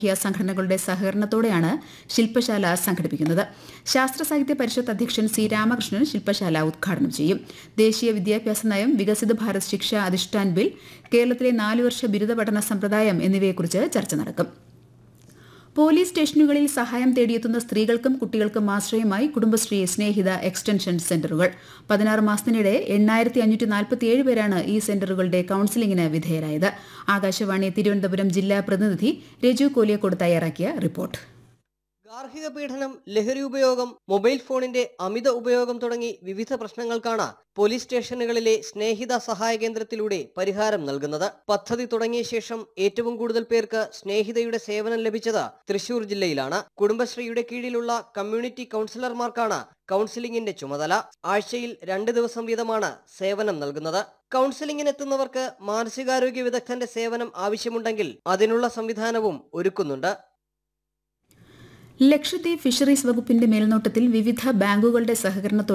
സാമൂഹ്യ സംഘടനകളുടെ സഹകരണത്തോടെയാണ് ശില്പശാല സംഘടിപ്പിക്കുന്നത് ശാസ്ത്ര സാഹിത്യ പരിഷത്ത് അധ്യക്ഷൻ സി രാമകൃഷ്ണൻ ശില്പശാല ഉദ്ഘാടനം ചെയ്യും ദേശീയ വിദ്യാഭ്യാസ നയം വികസിത ഭാരത് ശിക്ഷ അധിഷ്ഠാൻ ബിൽ കേരളത്തിലെ നാലുവർഷ ബിരുദ പഠന സമ്പ്രദായം എന്നിവയെക്കുറിച്ച് ചർച്ച നടക്കും പോലീസ് സ്റ്റേഷനുകളിൽ സഹായം തേടിയെത്തുന്ന സ്ത്രീകൾക്കും കുട്ടികൾക്കും ആശ്രയമായി കുടുംബശ്രീ സ്നേഹിത എക്സ്റ്റൻഷൻ സെന്ററുകൾ പതിനാറ് മാസത്തിനിടെ എണ്ണായിരത്തി അഞ്ഞൂറ്റി നാൽപ്പത്തിയേഴ് പേരാണ് ഈ സെന്ററുകളുടെ കൌൺസിലിംഗിന് വിധേയരായത് ആകാശവാണി തിരുവനന്തപുരം ജില്ലാ പ്രതിനിധി രജു കോലിയക്കോട് തയ്യാറാക്കിയ റിപ്പോർട്ട് ഗാർഹിക പീഡനം ലഹരി ഉപയോഗം മൊബൈൽ ഫോണിന്റെ അമിത ഉപയോഗം തുടങ്ങി വിവിധ പ്രശ്നങ്ങൾക്കാണ് പോലീസ് സ്റ്റേഷനുകളിലെ സ്നേഹിത സഹായ കേന്ദ്രത്തിലൂടെ പരിഹാരം നൽകുന്നത് പദ്ധതി തുടങ്ങിയ ശേഷം ഏറ്റവും കൂടുതൽ പേർക്ക് സ്നേഹിതയുടെ സേവനം ലഭിച്ചത് തൃശൂർ ജില്ലയിലാണ് കുടുംബശ്രീയുടെ കീഴിലുള്ള കമ്മ്യൂണിറ്റി കൗൺസിലർമാർക്കാണ് കൗൺസിലിംഗിന്റെ ചുമതല ആഴ്ചയിൽ രണ്ട് ദിവസം വീതമാണ് സേവനം നൽകുന്നത് കൗൺസിലിംഗിനെത്തുന്നവർക്ക് മാനസികാരോഗ്യ വിദഗ്ധന്റെ സേവനം ആവശ്യമുണ്ടെങ്കിൽ അതിനുള്ള സംവിധാനവും ഒരുക്കുന്നുണ്ട് ലക്ഷദ്വീപ് ഫിഷറീസ് വകുപ്പിന്റെ മേൽനോട്ടത്തിൽ വിവിധ ബാങ്കുകളുടെ സഹകരണത്തോടെ